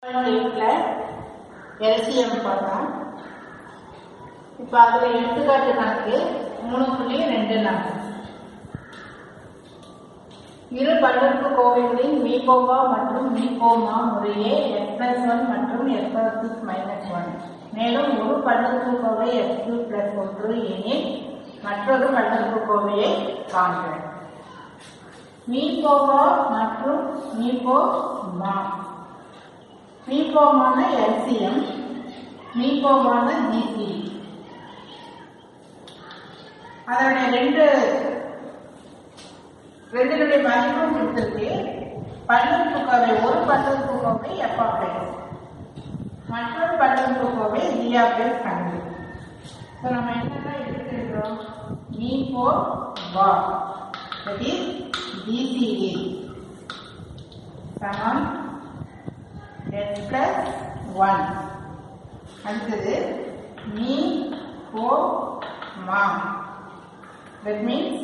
எயிட்ல எல்சிஎம் பார்த்தோம் இப்போ அதில் எடுத்துக்காட்டு கணக்கு மூணு புள்ளி ரெண்டு நாலு இரு பல்லுறுப்புக்கோவைகளின் மீகோவா மற்றும் மீகோமா முறையே எக்ஸ் பிளஸ் ஒன் மற்றும் x power six minus one மேலும் ஒரு பல்லுறுப்புக்கோவை எக்ஸ் கியூ பிளஸ் ஒன்று எனில் மற்றொரு பல்லுறுப்புக்கோவையை காண்க மீகோவா மற்றும் மீகோமா மீகோமான எல்சிஎம் மீகோமான ஜிசி அதனுடைய ரெண்டு ரெண்டினுடைய மதிப்பும் கொடுத்துருக்கு பல்லுறுப்புக்கோவை ஒரு பல்லுறுப்புக்கோவை எஃப்ஆப்எஸ் மற்றொரு பல்லுறுப்புக்கோவை ஜிஆப்எஸ் கண்டு ஸோ நம்ம என்னென்ன எடுத்துக்கிறோம் மீகோ வா தட் இஸ் ஜிசிடி சமம் x plus 1 அடுத்தது மீ கோ மா that means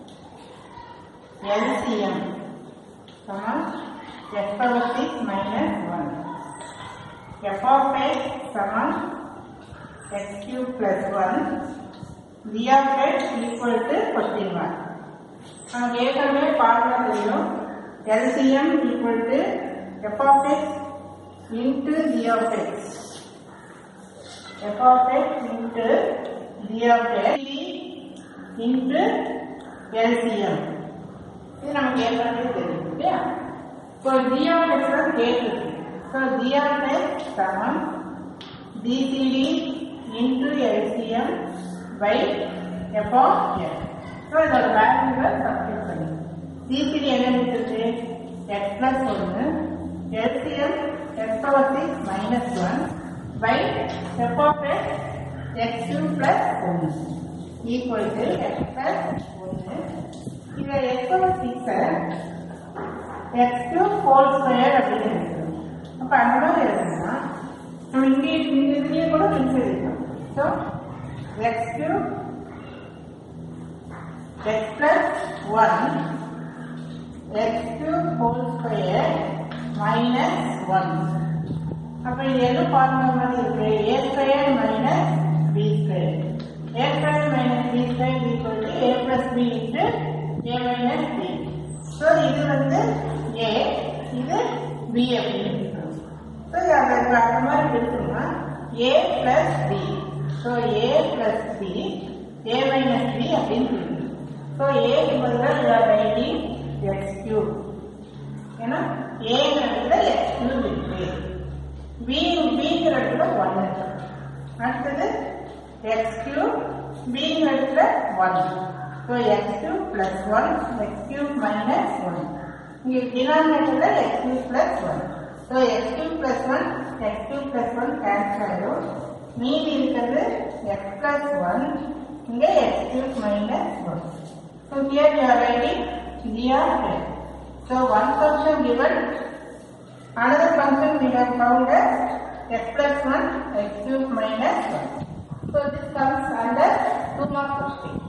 LCM சமம் x power 6 minus 1 f of x சமம் x cube plus 1 g of x equal to question mark நமக்கு ஏற்கனவே பார்க்க தெரியும் LCM equal to f of x into g of x. f of x into g of x into LCM. இது நமக்கு ஏற்கனவே தெரியும் இல்லையா இப்போ g of x தான் கேட்டிருக்கு ஸோ g of x சமம் gcd into LCM by f of x. So இதோட வேல்யூவை சப்ஸ்டிட் பண்ணி gcd என்ன கொடுத்துருக்கு x plus 1 LCM x power 6 minus 1 by f of x x cube plus 1 equal to x plus 1 இதை x power 6 x cube whole square அப்படின்னு எழுதுறோம் அப்போ அந்த மாதிரி எழுதுனா நம்ம இங்கே இந்த இதுலேயே கூட மிக்ஸ் எழுதிக்கலாம் so x cube x plus 1 x cube whole square minus 1 அப்ப இது எது ஃபார்முலா மாதிரி இருக்கு a square minus b square a square minus b square equal to a plus b into a minus b so இது வந்து a இது b அப்படின்னு இருக்கிறோம் ஸோ அதை அந்த மாதிரி பிரிச்சோம்னா a plus b so a plus b a minus b அப்படின்னு பிரிக்கணும் ஸோ ஏக்கு பதிலாக இதை ரைட்டிங் எக்ஸ் கியூப் ஏன்னா ஏங்கிறதுல எக்ஸ் கியூப் இருக்கு பி பிங்கிறதுல ஒன் இருக்கு அடுத்தது எக்ஸ் கியூப் பிங்கிறதுல one so x cube plus one x cube minus one இங்கே டினாமினேட்டர்ல x cube plus one so x cube plus one x cube plus one cancel ஆயிடும் மீதி இருக்கிறது எக்ஸ் பிளஸ் ஒன் இங்கே x cube minus one so here you are writing g of x. So one function given, another function we have found as x plus 1, x cube minus 1. So this comes under 2 mark question.